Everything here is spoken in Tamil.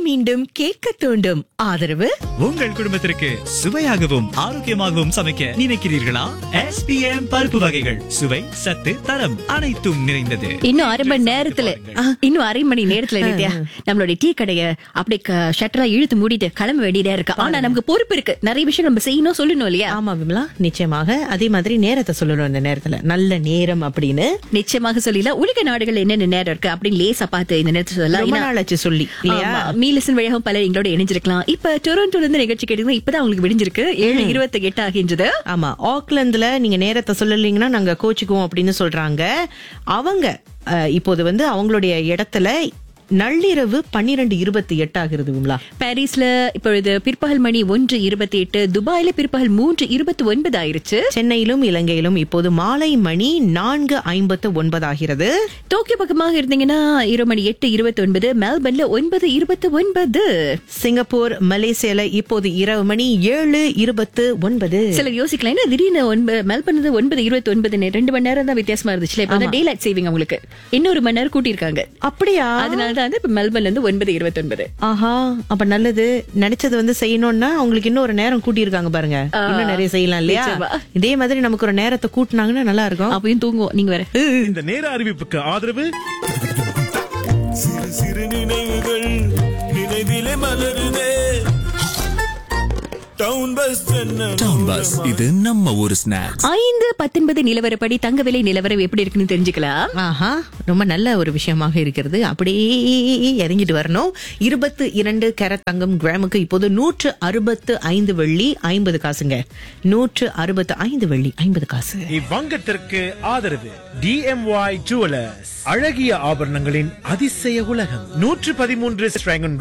மீண்டும் கேட்க தூண்டும் ஆதரவு உங்கள் குடும்பத்திற்கு சுவையாகவும் ஆரோக்கியமாகவும் சமைக்க நினைக்கிறீர்களா SPM பருப்பு வகைகள் சுவை சத்து தரம் அனைத்தும் நிறைந்தது இன்னும் அரை மணி நேரத்துல இன்னும் அரை மணி நேரத்துல நித்யா நம்மளுடைய டீ கடைய அப்படியே ஷட்டரா இழுத்து மூடிட்டு கிளம்ப வேண்டியதா இருக்கு ஆனா நமக்கு பொறுப்பு இருக்கு நிறைய விஷயம் நம்ம செய்யணும் சொல்லணும் இல்லையா ஆமா விமலா நிச்சயமாக அதே மாதிரி நேரத்தை சொல்லணும் இந்த நேரத்துல நல்ல நேரம் அப்படின்னு நிச்சயமாக சொல்லலாம் உலக நாடுகள் என்னென்ன நேரம் இருக்கு அப்படின்னு லேசா பார்த்து இந்த நேரத்தை சொல்லலாம் ரொம்ப ஏன்னா- நாளாச்சு சொல்லி இல்லையா ஆமா. மீலிசன் வழியாகவும் பலர் எங்களோட இணைஞ்சிருக்கலாம் இப்ப டொரண்டோல இருந்து நிகழ்ச்சி கேட்டீங்கன்னா இப்பதான் உங்களுக்கு விடிஞ்சிருக்கு ஏழு இருபத்தி எட்டு ஆகின்றது ஆமா ஆக்லாந்துல நீங்க நேரத்தை சொல்லலீங்கன்னா நாங்க கோச்சிக்குவோம் அப்படின்னு சொல்றாங்க அவங்க அஹ், இப்போது வந்து அவங்களுடைய இடத்துல நள்ளிரவு பன்னிரண்டு இருபத்தி எட்டு ஆகிறது விமலா பாரிஸ்ல இப்பொழுது பிற்பகல் மணி ஒன்று இருபத்தி எட்டு துபாயில பிற்பகல் மூன்று இருபத்தி ஒன்பது ஆயிருச்சு சென்னையிலும் இலங்கையிலும் இப்போது மாலை மணி நான்கு ஐம்பத்து ஒன்பது ஆகிறது டோக்கியோ பக்கமாக இருந்தீங்கன்னா இரவு மணி எட்டு இருபத்தி ஒன்பது மெல்பர்ன்ல ஒன்பது இருபத்தி ஒன்பது சிங்கப்பூர் மலேசியால இப்போது இரவு மணி ஏழு இருபத்து ஒன்பது சிலர் யோசிக்கலாம் என்ன திடீர்னு ஒன்பது மெல்பர்ன் ஒன்பது இருபத்தி ஒன்பது ரெண்டு மணி நேரம் தான் வித்தியாசமா இருந்துச்சுல இப்ப டே லைட் சேவிங் அவங்களுக்கு இன்னொரு மணி நேரம் கூட்டியிருக்காங்க அப்படியா அதனால தான் வந்து இப்ப மெல்பர்ன்ல இருந்து ஒன்பது இருபத்தி ஒன்பது ஆஹா அப்ப நல்லது நினைச்சது வந்து செய்யணும்னா அவங்களுக்கு இன்னும் ஒரு நேரம் கூட்டி இருக்காங்க பாருங்க இன்னும் நிறைய செய்யலாம் இல்லையா நிச்சயமா. இதே மாதிரி நமக்கு ஒரு நேரத்தை கூட்டினாங்கன்னா நல்லா இருக்கும் அப்பயும் தூங்குவோம் நீங்க வேற இந்த நேர அறிவிப்புக்கு ஆதரவு சிறு சிறு நினைவுகள் நினைவிலே மலருதே டவுன் பஸ் டவுன் பஸ் இது நம்ம ஊரு ஸ்நாக்ஸ் ஐந்து பத்தொன்பது நிலவரப்படி தங்க விலை நிலவரம் எப்படி இருக்குன்னு தெரிஞ்சுக்கலாம் ஆஹா ரொம்ப நல்ல ஒரு விஷயமாக இருக்கிறது அப்படியே இறங்கிட்டு வரணும் இருபத்து இரண்டு கேரட் தங்கம் கிராமுக்கு இப்போது நூற்று அறுபத்து ஐந்து வெள்ளி ஐம்பது காசுங்க நூற்று அறுபத்து ஐந்து வெள்ளி ஐம்பது காசு இவ்வங்கத்திற்கு ஆதரவு டிஎம்ஒய் ஜுவலர்ஸ் அழகிய ஆபரணங்களின் அதிசய உலகம் நூற்று பதிமூன்று ஸ்ட்ராங்கன்